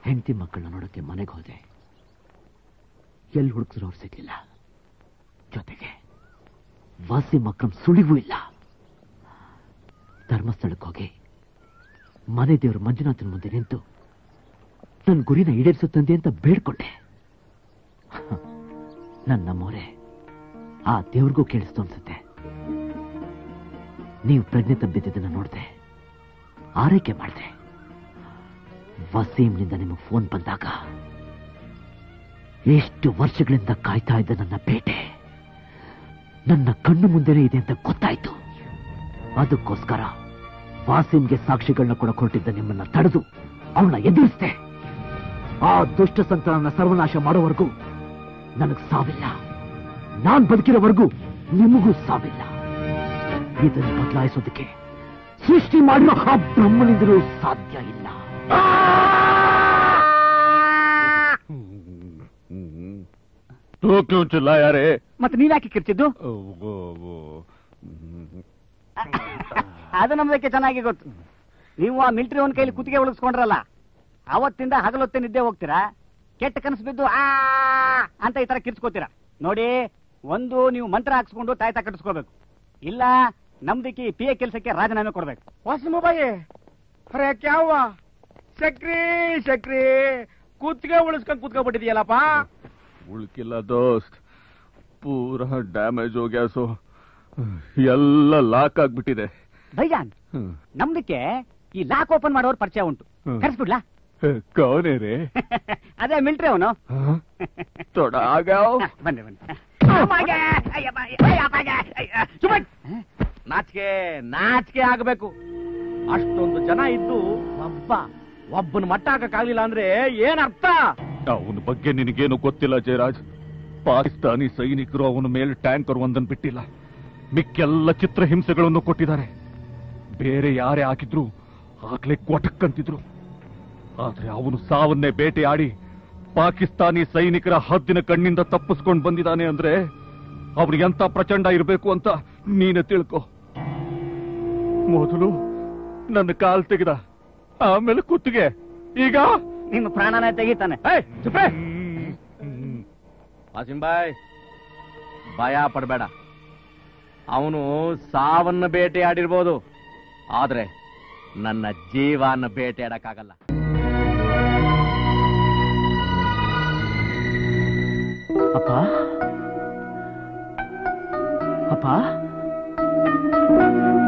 ಹೆಂಡತಿ ಮಕ್ಕಳನ್ನ ನೋಡೋಕೆ ಮನೆಗೆ ಹೋದೆ ಎಲ್ಲಿ ಹುಡುಕಿದ್ರು ಅವ್ರು ಸಿಗ್ಲಿಲ್ಲ ಜೊತೆಗೆ ವಾಸಿ ಮಕ್ಕಳ ಸುಳಿವೂ ಇಲ್ಲ ಧರ್ಮಸ್ಥಳಕ್ಕೆ ಹೋಗಿ ಮನೆ ದೇವರು ಮಂಜುನಾಥನ ಮುಂದೆ ನಿಂತು ನನ್ನ ಗುರಿನ ಈಡೇರಿಸುತ್ತಂದೆ ಅಂತ ಬೇಡ್ಕೊಂಡೆ ನನ್ನ ಮೊರೆ ಆ ದೇವ್ರಿಗೂ ಕೇಳಿಸ್ತು ಅನ್ಸುತ್ತೆ ನೀವು ಪ್ರಜ್ಞೆ ತಬ್ಬಿದ್ದನ್ನ ನೋಡಿದೆ ಆರೈಕೆ ಮಾಡಿದೆ ವಸೀಮ್ನಿಂದ ನಿಮಗೆ ಫೋನ್ ಬಂದಾಗ ಎಷ್ಟು ವರ್ಷಗಳಿಂದ ಕಾಯ್ತಾ ಇದ್ದ ನನ್ನ ಬೇಟೆ ನನ್ನ ಕಣ್ಣು ಮುಂದೆನೇ ಇದೆ ಅಂತ ಗೊತ್ತಾಯ್ತು ಅದಕ್ಕೋಸ್ಕರ ವಾಸಿಮ್ಗೆ ಸಾಕ್ಷಿಗಳನ್ನ ಕೂಡ ಕೊಟ್ಟಿದ್ದ ನಿಮ್ಮನ್ನ ತಡೆದು ಅವಳನ್ನ ಎದುರಿಸ್ದೆ ಆ ದುಷ್ಟ ಸಂತಾನನ ಸರ್ವನಾಶ ಮಾಡೋವರೆಗೂ ನನಗ್ ಸಾವಿಲ್ಲ ನಾನ್ ಬದುಕಿರೋವರೆಗೂ ನಿಮಗೂ ಸಾವಿಲ್ಲ ಇದನ್ನು ಬದಲಾಯಿಸೋದಕ್ಕೆ ಸೃಷ್ಟಿ ಮಾಡಿರೋ ಆ ಬ್ರಹ್ಮನಿಂದಲೂ ಸಾಧ್ಯ ಇಲ್ಲ तू क्यों चिल्लाया रे ಮತ್ತೆ ನೀವ್ಯಾಕೆ ಕಿರ್ಚಿದ್ದು ओ, वो, वो, ಅದು ನಮ್ದಕ್ಕೆ ಚೆನ್ನಾಗಿ ಗೊತ್ತು ನೀವು ಆ ಮಿಲಿಟರಿ ಒಂದ್ ಕೈಲಿ ಕುತ್ತಿಗೆ ಉಳಿಸ್ಕೊಂಡ್ರಲ್ಲ ಅವತ್ತಿಂದ ಹಗಲೊತ್ತೆ ನಿದ್ದೆ ಹೋಗ್ತೀರಾ ಕೆಟ್ಟ ಕನಸು ಬಿದ್ದು ಆ ಅಂತ ಈ ತರ ಕಿರ್ಚ್ಕೋತೀರಾ ನೋಡಿ ಒಂದು ನೀವು ಮಂತ್ರ ಹಾಕ್ಸ್ಕೊಂಡು ತಾಯ್ತ ಕಟ್ಟಿಸ್ಕೋಬೇಕು ಇಲ್ಲ ನಮ್ದಕ್ಕೆ ಪಿ ಎ ಕೆಲಸಕ್ಕೆ ರಾಜೀನಾಮೆ ಕೊಡ್ಬೇಕು ವಾಸಿಮ ಬಾಯಿ ಅರೆ ಕ್ಯಾವ ಸಕ್ರಿ ಸಕ್ರಿ ಕುತ್ತಿಗೆ ಉಳಿಸ್ಕೊಂಡ್ ಕುತ್ಕೊಂಡ್ಬಿಟ್ಟಿದ್ಯಲ್ಲಪ್ಪ ಉಳ್ಕಿಲ್ಲ ದೋಸ್ತ್ ಪೂರಾ ಡ್ಯಾಮೇಜ್ ಹೋಗ್ಯಾ ಸೊ ಎಲ್ಲ ಲಾಕ್ ಆಗ್ಬಿಟ್ಟಿದೆ ಭೈಜಾನ್ ಹ್ಮ್. ನಮ್ದಕ್ಕೆ ಈ ಲಾಕ್ ಓಪನ್ ಮಾಡೋರ್ ಪರಿಚಯ ಉಂಟು ಹ್ಮ್. ಕರೆಸ್ಬಿಡ್ಲಾ ಕೌನೇ ರೇ ಅದೇ ಮಿಲಿಟರಿ ಅವನು ತೊಡ ಆಗ್ಯಾವ್ ಬನ್ನಿ ಬನ್ನಿ ಅಮ್ಮಗೆ, ಅಯ್ಯಪ್ಪ, ಅಯ್ಯಪ್ಪಗೆ, ಅಯ್ಯ, ಸುಮ್ಮನೆ. ನಾಚಿಕೆ ನಾಚಿಕೆ ಆಗ್ಬೇಕು ಅಷ್ಟೊಂದು ಜನ ಇದ್ದು ಒಬ್ಬ ಒಬ್ಬನ ಮಟ್ಟ ಹಾಕಕ್ಕಾಗ್ಲಿಲ್ಲ ಅಂದ್ರೆ ಏನ್ ಅರ್ಥ ಅವನ ಬಗ್ಗೆ ನಿನಗೇನು ಗೊತ್ತಿಲ್ಲ ಜಯರಾಜ್ ಪಾಕಿಸ್ತಾನಿ ಸೈನಿಕರು ಅವನ ಮೇಲೆ ಟ್ಯಾಂಕರ್ ಒಂದನ್ನು ಬಿಟ್ಟಿಲ್ಲ ಮಿಕ್ಕೆಲ್ಲ ಚಿತ್ರಹಿಂಸೆಗಳನ್ನು ಕೊಟ್ಟಿದ್ದಾರೆ ಬೇರೆ ಯಾರೇ ಹಾಕಿದ್ರು ಆಗ್ಲೇ ಕೊಟಕ್ಕಂತಿದ್ರು ಆದ್ರೆ ಅವನು ಸಾವನ್ನೇ ಬೇಟೆಯಾಡಿ ಪಾಕಿಸ್ತಾನಿ ಸೈನಿಕರ ಹದ್ದಿನ ಕಣ್ಣಿಂದ ತಪ್ಪಿಸ್ಕೊಂಡು ಬಂದಿದ್ದಾನೆ ಅಂದ್ರೆ ಅವನಿಗೆ ಎಂತ ಪ್ರಚಂಡ ಇರಬೇಕು ಅಂತ ನೀನೆ ತಿಳ್ಕೊ ಮೊದಲು ನನ್ನ ಕಾಲ್ ತೆಗೆದ ಆಮೇಲೆ ಕುತ್ತಿಗೆ ಈಗ ನಿಮ್ಮ ಪ್ರಾಣನೇ ತೆಗಿತಾನೆ ವಾಸಿಂಬಾಯ್ ಭಯ ಪಡಬೇಡ ಅವನು ಸಾವನ್ನ ಬೇಟೆಯಾಡಿರ್ಬೋದು ಆದ್ರೆ ನನ್ನ ಜೀವನ ಬೇಟೆಯಾಡಕ್ಕಾಗಲ್ಲ ಅಪ್ಪ ಅಪ್ಪ